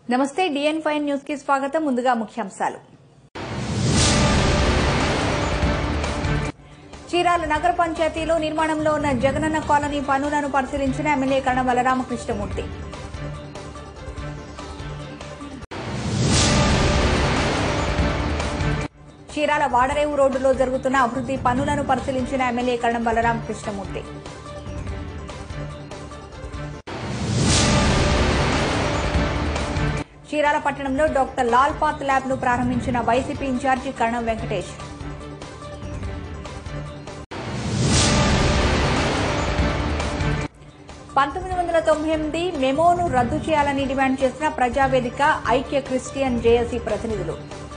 నమస్తే డిఎన్ five news కి స్వాగతం ముందుగా ముఖ్యాంశాలు చీరాల నగర పంచాయతీలో నిర్మాణంలో ఉన్న జగనన్న కాలనీ పనులను పరిశీలించిన ఎమ్మెల్యే కణ బలరామకృష్ణమూర్తి చీరాల వాడరేవు రోడ్డులో జరుగుతున్న అభివృద్ది పనులను పరిశీలించిన ఎమ్మెల్యే కరణం బలరాం కృష్ణమూర్తి చీరాల పట్టణంలో డాక్టర్ లాల్ పాత్ ల్యాబ్ ను ప్రారంభించిన వైసీపీ ఇన్ఛార్జి కరణం వెంకటేష్ పంతొమ్మిది వందల తొంభై ఎనిమిది మెమోను రద్దు చేయాలని డిమాండ్ చేసిన ప్రజావేదిక ఐక్య క్రిస్టియన్ జేఏసీ ప్రతినిధులు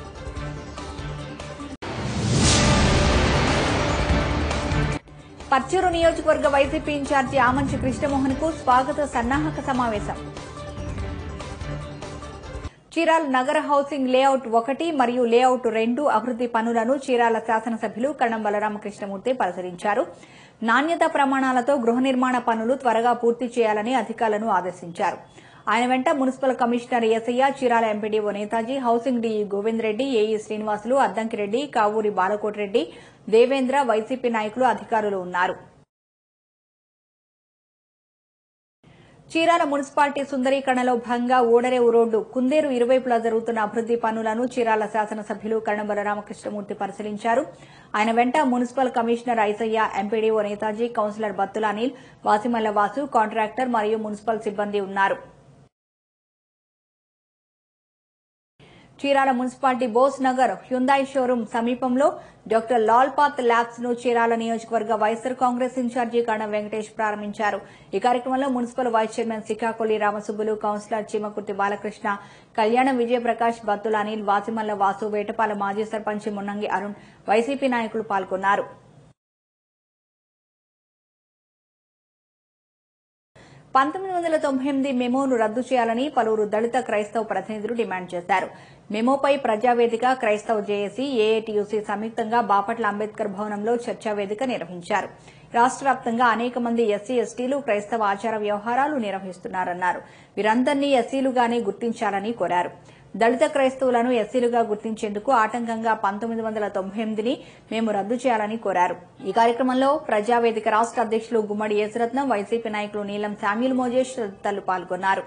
పర్చూరు నియోజకవర్గ వైసీపీ ఇన్ఛార్జి ఆమంచి కృష్ణమోహన్ కు స్వాగత సన్నాహక సమావేశం చీరాల నగర హౌసింగ్ లేఅవుట్ ఒకటి మరియు లేఅవుట్ రెండు అభివృద్ది పనులను చీరాల శాసనసభ్యులు కణం బలరామకృష్ణమూర్తి పరిశీలించారు నాణ్యత ప్రమాణాలతో గృహ నిర్మాణ పనులు త్వరగా పూర్తి చేయాలని అధికారులను ఆదేశించారు ఆయన వెంట municipal commissioner SI Chirala MPDO Netaji housing DE Govind Reddy AE Srinivasulu Addankireddy Kavuri Balakotireddy Devendra YCP నాయకులు అధికారులు ఉన్నారు చీరాల మున్సిపాలిటీ సుందరీకరణలో భాగంగా ఓడరేవు రోడ్డు కుందేరు ఇరువైపులా జరుగుతున్న అభివృద్ది పనులను చీరాల శాసనసభ్యులు కణబల రామకృష్ణమూర్తి పరిశీలించారు ఆయన వెంట municipal commissioner Aisayya MPDO Netaji councillor Battula Anil Vasimalla Vasu contractor మరియు మున్సిపల్ సిబ్బంది ఉన్నారు Chirala municipality Bose Nagar Hyundai showroom సమీపంలో డాక్టర్ లాల్ పాత్ ల్యాబ్స్ ను చీరాల నియోజకవర్గ వైఎస్సార్ కాంగ్రెస్ ఇన్ఛార్జి కణ వెంకటేష్ ప్రారంభించారు ఈ కార్యక్రమంలో municipal vice chairman Sikakolli Ramasubbulu councillor Cheemakurthi Balakrishna Kalyanam Vijayaprakash Battula Anil Vasimalla Vasu వేటపాల మాజీ సర్పంచ్ మున్నంగి అరుణ్ వైసీపీ నాయకులు పాల్గొన్నారు పంతొమ్మిది వందల తొంభై ఎనిమిది మెమోను రద్దు చేయాలని పలువురు దళిత క్రైస్తవ ప్రతినిధులు డిమాండ్ చేశారు మెమోపై ప్రజావేదిక క్రైస్తవ జేఏసీ ఏఐటీయూసీ సంయుక్తంగా బాపట్ల అంబేద్కర్ భవనంలో చర్చా వేదిక నిర్వహించారు రాష్ట వ్యాప్తంగా అనేక మంది ఎస్సీ ఎస్టీలు క్రైస్తవ ఆచార వ్యవహారాలు నిర్వహిస్తున్నారన్నారు వీరందరినీ ఎస్సీలుగానే గుర్తించాలని కోరారు దళిత క్రైస్తవులను ఎస్సీలుగా గుర్తించేందుకు ఆటంకంగా పంతొమ్మిది వందల తొంభై ఎనిమిదిని మేము రద్దు చేయాలని కోరారు ఈ కార్యక్రమంలో ప్రజావేదిక రాష్ట అధ్యక్షులు గుమ్మడి యేసరత్నం వైసీపీ నాయకులు నీలం శామ్యుల్ మోజేష్ తదితరులు పాల్గొన్నారు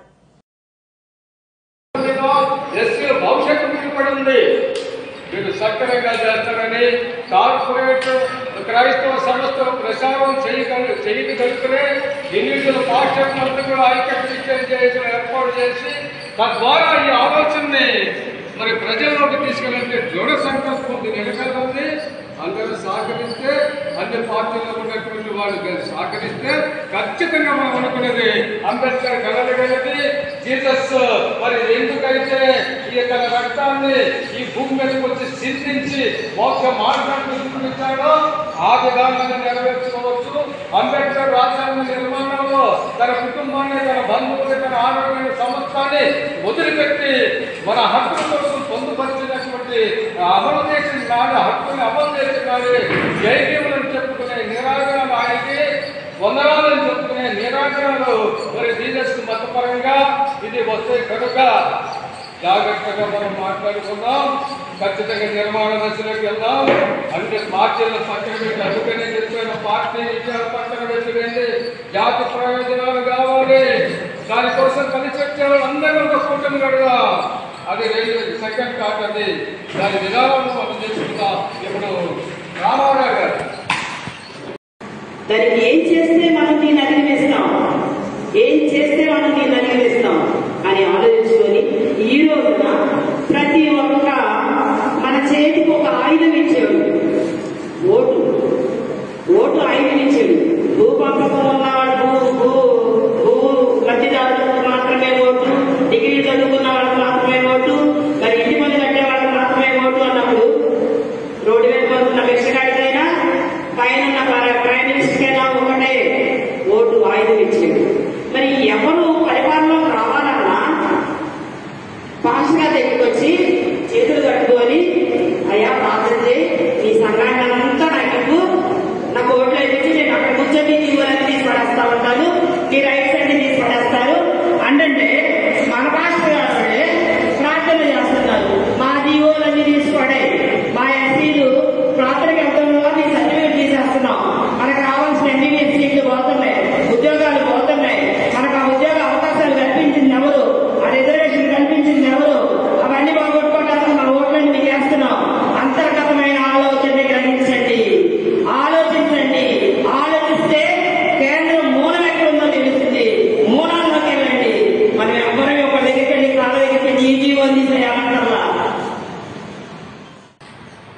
ఎస్సీల భవిష్యత్తు ముడిపడి ఉంది మీరు సక్రమంగా చేస్తారని కార్పొరేట్ క్రైస్తవ సంస్థలు ప్రసారం చేయగల చేయగలిగితే ఎన్నికల పాఠ్యమంతా కూడా ఐక్య చేసి ఏర్పాటు చేసి తద్వారా ఈ ఆలోచనని మరి ప్రజల్లోకి తీసుకెళ్ళాలంటే దృఢ సంకల్పం దీని వెనకాల ఉంది అందరూ సహకరిస్తే అన్ని పార్టీల్లో ఉన్నటువంటి వాళ్ళు కలిసి సహకరిస్తే ఖచ్చితంగా మనం అనుకున్నది అంబేద్కర్ కలగలిగినది జీసస్ మరి ఎందుకైతే ఈ యొక్క రక్తాన్ని ఈ భూమి మీదకి వచ్చి సింధించి మోక్ష మార్గాన్ని చూపించాడో ఆ విధానాన్ని నెరవేర్చుకోవచ్చు అంబేద్కర్ రాజ్యాంగ నిర్మాణంలో తన కుటుంబాన్ని తన బంధువులు తన ఆరోగ్యమైన సంస్థాన్ని వదిలిపెట్టి మన హక్కుల కోసం పొందుపరిచినటువంటి అమలు చేసిన నాడు హక్కుని అమలు చేసిన నాడు జైదేవులను చెప్పుకునే నిరాకరణ ఆయనకి వందనాలను చెప్పుకునే నిరాకరణలు మరి జీసస్ మతపరంగా ఇది వస్తే కనుక జాగ్రత్తగా మనం మాట్లాడుకుందాం ఖచ్చితంగా నిర్మాణ దశలోకి వెళ్దాం అంటే పార్టీల పక్కన పెట్టి అందుకనే చెప్పిన పార్టీ విషయాలు పక్కన పెట్టి జాతి ప్రయోజనాలు కావాలి దానికోసం కలిసి వచ్చే వాళ్ళందరూ ఒక కూటమి కడగా అది రెండు సెకండ్ కార్డ్ అది దాని విధానం మనం చేసుకుందాం ఇప్పుడు రామారావు గారు దానికి ఏం చేస్తే మనం నీ నదిని వేస్తాం ఏం చేస్తే మనం నీ నదిని వేస్తాం అని ఆలోచించుకొని ఈ రోజున ప్రతి ఒక్క మన చేతికి ఒక ఆయుధం ఇచ్చాడు ఓటు ఓటు ఆయుధం ఇచ్చాడు భూపంపకం ఉన్నవాడు భూ భూ లబ్ధిదారులకు మాత్రమే ఓటు డిగ్రీ చదువుకున్న వాళ్ళకి మాత్రమే ఓటు మరి ఇంటి పని కట్టే వాళ్ళకి మాత్రమే ఓటు అన్నప్పుడు రోడ్డు మీద పోతున్న భిక్షగాడికైనా పైన ఉన్న ప్ర- ప్రైమ్ మినిస్టర్కైనా ఒకటే ఓటు ఆయుధం ఇచ్చాడు మరి ఎవరు పరిపాలనలోకి రావాలన్నా పాస్గా దగ్గరికి వచ్చి చేతులు కట్టుకొని అయ్యా ప్రార్థన చేయి నీ సంఘాన్ని అంతా నాకు ఇవ్వు, నాకు ఓట్లు వేయించి నేను అక్కడ కూర్చొని నీ ఊరన్నీ తీసి పడేస్తా ఉంటాను నీ రైట్స్ అన్ని తీసి పడేస్తారు అంటే మన రాష్ట్ర వాళ్ళే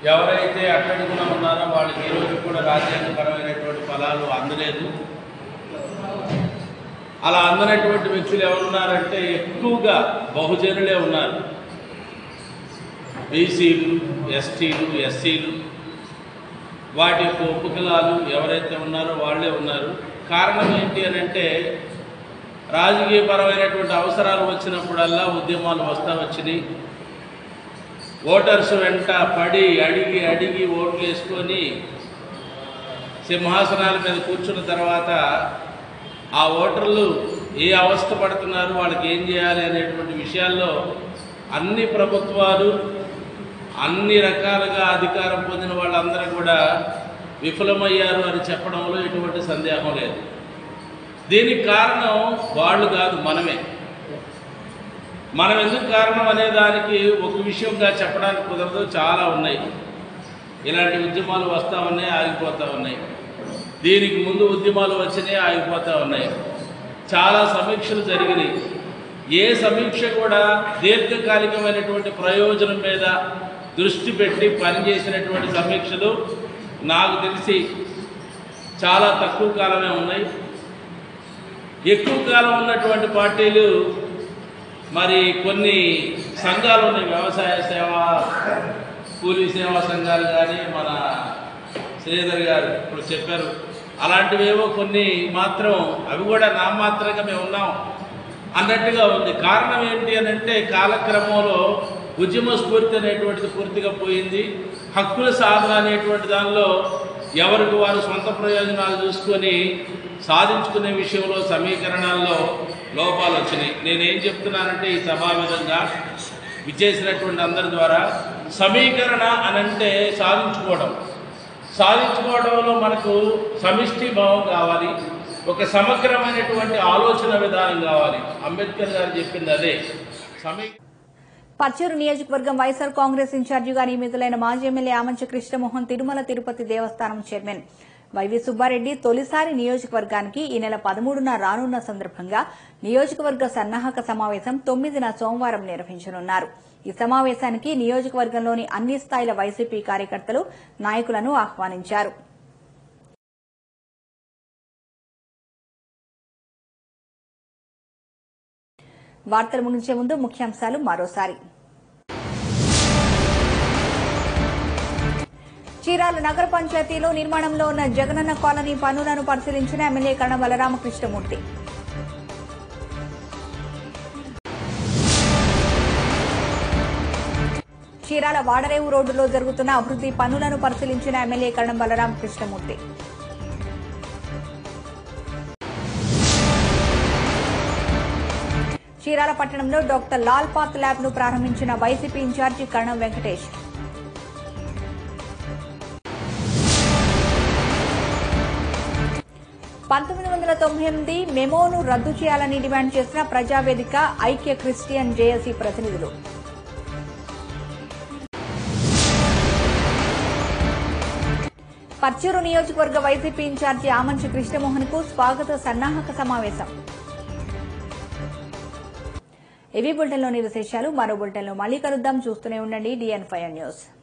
ఎవరైతే అట్టడుగున ఉన్నారో వాళ్ళకి ఈ రోజు కూడా రాజ్యాంగపరమైనటువంటి ఫలాలు అందలేదు అలా అందనటువంటి వ్యక్తులు ఎవరున్నారంటే ఎక్కువగా బహుజనులే ఉన్నారు బీసీలు ఎస్టీలు ఎస్సీలు వాటి యొక్క ఉపకులాలు ఎవరైతే ఉన్నారో వాళ్ళే ఉన్నారు కారణం ఏంటి అని అంటే రాజకీయపరమైనటువంటి అవసరాలు వచ్చినప్పుడల్లా ఉద్యమాలు వస్తా వచ్చినాయి ఓటర్స్ వెంట పడి అడిగి అడిగి ఓట్లు వేసుకొని సింహాసనాల మీద కూర్చున్న తర్వాత ఆ ఓటర్లు ఏ అవస్థ పడుతున్నారు వాళ్ళకి ఏం చేయాలి అనేటువంటి విషయాల్లో అన్ని ప్రభుత్వాలు అన్ని రకాలుగా అధికారం పొందిన వాళ్ళందరూ కూడా విఫలమయ్యారు అని చెప్పడంలో ఎటువంటి సందేహం లేదు దీనికి కారణం వాళ్ళు కాదు మనమే మనం ఎందుకు కారణం అనే దానికి ఒక విషయంగా చెప్పడానికి కుదరదు చాలా ఉన్నాయి ఇలాంటి ఉద్యమాలు వస్తూ ఉన్నాయి ఆగిపోతూ ఉన్నాయి దీనికి ముందు ఉద్యమాలు వచ్చినాయి ఆగిపోతూ ఉన్నాయి చాలా సమీక్షలు జరిగినాయి ఏ సమీక్ష కూడా దీర్ఘకాలికమైనటువంటి ప్రయోజనం మీద దృష్టి పెట్టి పనిచేసినటువంటి సమీక్షలు నాకు తెలిసి చాలా తక్కువ కాలమే ఉన్నాయి ఎక్కువ కాలం ఉన్నటువంటి పార్టీలు మరి కొన్ని సంఘాలు ఉన్నాయి వ్యవసాయ సేవ కూలీ సేవా సంఘాలు కానీ మన శ్రీధర్ గారు ఇప్పుడు చెప్పారు అలాంటివేవో కొన్ని మాత్రం అవి కూడా నామాత్రంగా మేము ఉన్నాం అన్నట్టుగా ఉంది కారణం ఏంటి అని అంటే కాలక్రమంలో ఉద్యమ స్ఫూర్తి అనేటువంటిది పూర్తిగా పోయింది హక్కుల సాధన అనేటువంటి దానిలో ఎవరికి వారు సొంత ప్రయోజనాలు చూసుకొని సాధించుకునే విషయంలో సమీకరణాల్లో లోపాలు వచ్చినాయి నేనేం చెప్తున్నానంటే ఈ సభావిధంగా విచ్చేసినటువంటి అందరి ద్వారా సమీకరణ అనంటే సాధించుకోవడం సాధించుకోవడంలో మనకు సమిష్టి భావం కావాలి ఒక సమగ్రమైనటువంటి ఆలోచన విధానం కావాలి అంబేద్కర్ గారు చెప్పింది అదే సమీ పర్చూరు నియోజకవర్గం వైఎస్ఆర్ కాంగ్రెస్ ఇన్ఛార్జిగా నియమితులైన మాజీ ఎమ్మెల్యే ఆమంచి కృష్ణమోహన్ తిరుమల తిరుపతి దేవస్థానం చైర్మన్ వైవి సుబ్బారెడ్డి తొలిసారి నియోజకవర్గానికి ఈ నెల పదమూడున రానున్న సందర్భంగా నియోజకవర్గ సన్నాహక సమావేశం తొమ్మిదిన సోమవారం నిర్వహించనున్నారు ఈ సమావేశానికి నియోజకవర్గంలోని అన్ని స్థాయిల వైసీపీ కార్యకర్తలు నాయకులను ఆహ్వానించారు వార్తలు ముగించే ముందు ముఖ్యాంశాలు మరోసారి చీరాల నగర పంచాయతీలో నిర్మాణంలో ఉన్న జగనన్న కాలనీ పనులను పరిశీలించిన ఎమ్మెల్యే కరణ బలరామకృష్ణమూర్తి చీరాల వాడరేవు రోడ్డులో జరుగుతున్న అభివృద్ది పనులను పరిశీలించిన ఎమ్మెల్యే కరణం బలరాం కృష్ణమూర్తి చీరాల పట్టణంలో డాక్టర్ లాల్ పాత్ ల్యాబ్ ను ప్రారంభించిన వైసీపీ ఇన్ఛార్జి కరణం వెంకటేష్ పంతొమ్మిది వందల తొంభై ఎనిమిది మెమోను రద్దు చేయాలని డిమాండ్ చేసిన ప్రజావేదిక ఐక్య క్రిస్టియన్ జేఏసీ ప్రతినిధులు పర్చూరు నియోజకవర్గ వైసీపీ ఇన్ఛార్జి ఆమంచి కృష్ణమోహన్ కు స్వాగత సన్నాహక సమావేశం ఇవి బులెటిన్లోని విశేషాలు మరో బులెటిన్లో మళ్ళీ కలుద్దాం చూస్తూనే ఉండండి డిఎన్ ఫైవ్ న్యూస్